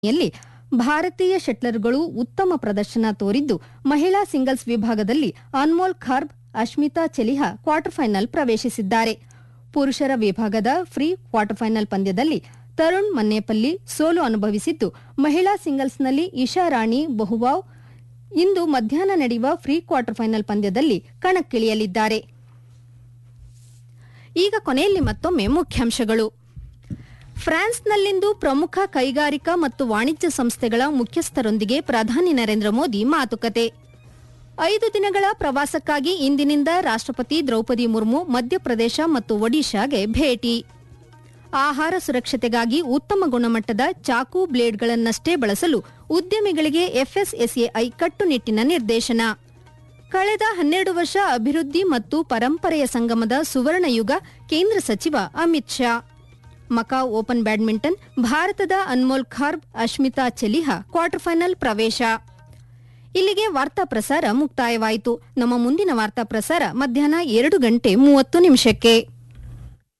ಯಲ್ಲಿ ಭಾರತೀಯ ಶಟ್ಲರ್ಗಳು ಉತ್ತಮ ಪ್ರದರ್ಶನ ತೋರಿದ್ದು ಮಹಿಳಾ ಸಿಂಗಲ್ಸ್ ವಿಭಾಗದಲ್ಲಿ ಅನ್ಮೋಲ್ ಖಾರ್ಬ್ ಅಶ್ಮಿತಾ ಚೆಲಿಹಾ ಕ್ವಾರ್ಟರ್ ಫೈನಲ್ ಪ್ರವೇಶಿಸಿದ್ದಾರೆ ಪುರುಷರ ವಿಭಾಗದ ಫ್ರೀ ಕ್ವಾರ್ಟರ್ ಫೈನಲ್ ಪಂದ್ಯದಲ್ಲಿ ತರುಣ್ ಮನ್ನೇಪಲ್ಲಿ ಸೋಲು ಅನುಭವಿಸಿದ್ದು ಮಹಿಳಾ ಸಿಂಗಲ್ಸ್ನಲ್ಲಿ ಇಶಾ ರಾಣಿ ಬಹುವಾವ್ ಇಂದು ಮಧ್ಯಾಹ್ನ ನಡೆಯುವ ಫ್ರೀ ಕ್ವಾರ್ಟರ್ ಫೈನಲ್ ಪಂದ್ಯದಲ್ಲಿ ಕಣಕ್ಕಿಳಿಯಲಿದ್ದಾರೆ ಈಗ ಕೊನೆಯಲ್ಲಿ ಮತ್ತೊಮ್ಮೆ ಮುಖ್ಯಾಂಶಗಳು ಫ್ರಾನ್ಸ್ನಲ್ಲಿಂದು ಪ್ರಮುಖ ಕೈಗಾರಿಕಾ ಮತ್ತು ವಾಣಿಜ್ಯ ಸಂಸ್ಥೆಗಳ ಮುಖ್ಯಸ್ಥರೊಂದಿಗೆ ಪ್ರಧಾನಿ ನರೇಂದ್ರ ಮೋದಿ ಮಾತುಕತೆ ಐದು ದಿನಗಳ ಪ್ರವಾಸಕ್ಕಾಗಿ ಇಂದಿನಿಂದ ರಾಷ್ಟ್ರಪತಿ ದ್ರೌಪದಿ ಮುರ್ಮು ಮಧ್ಯಪ್ರದೇಶ ಮತ್ತು ಒಡಿಶಾಗೆ ಭೇಟಿ ಆಹಾರ ಸುರಕ್ಷತೆಗಾಗಿ ಉತ್ತಮ ಗುಣಮಟ್ಟದ ಚಾಕು ಬ್ಲೇಡ್ಗಳನ್ನಷ್ಟೇ ಬಳಸಲು ಉದ್ಯಮಿಗಳಿಗೆ ಎಫ್ಎಸ್ಎಸ್ಎಐ ಕಟ್ಟುನಿಟ್ಟಿನ ನಿರ್ದೇಶನ ಕಳೆದ ಹನ್ನೆರಡು ವರ್ಷ ಅಭಿವೃದ್ಧಿ ಮತ್ತು ಪರಂಪರೆಯ ಸಂಗಮದ ಸುವರ್ಣ ಯುಗ ಕೇಂದ್ರ ಸಚಿವ Amit Shah Macau open badminton ಭಾರತದ ಅನ್ಮೋಲ್ ಖಾರ್ಬ್ ಅಶ್ಮಿತಾ ಚೆಲಿಹಾ ಕ್ವಾರ್ಟರ್ ಫೈನಲ್ ಪ್ರವೇಶ ಇಲ್ಲಿಗೆ ವಾರ್ತಾ ಪ್ರಸಾರ ಮುಕ್ತಾಯವಾಯಿತು ನಮ್ಮ ಮುಂದಿನ ವಾರ್ತಾ ಪ್ರಸಾರ ಮಧ್ಯಾಹ್ನ ಎರಡು ಗಂಟೆ ಮೂವತ್ತು ನಿಮಿಷಕ್ಕೆ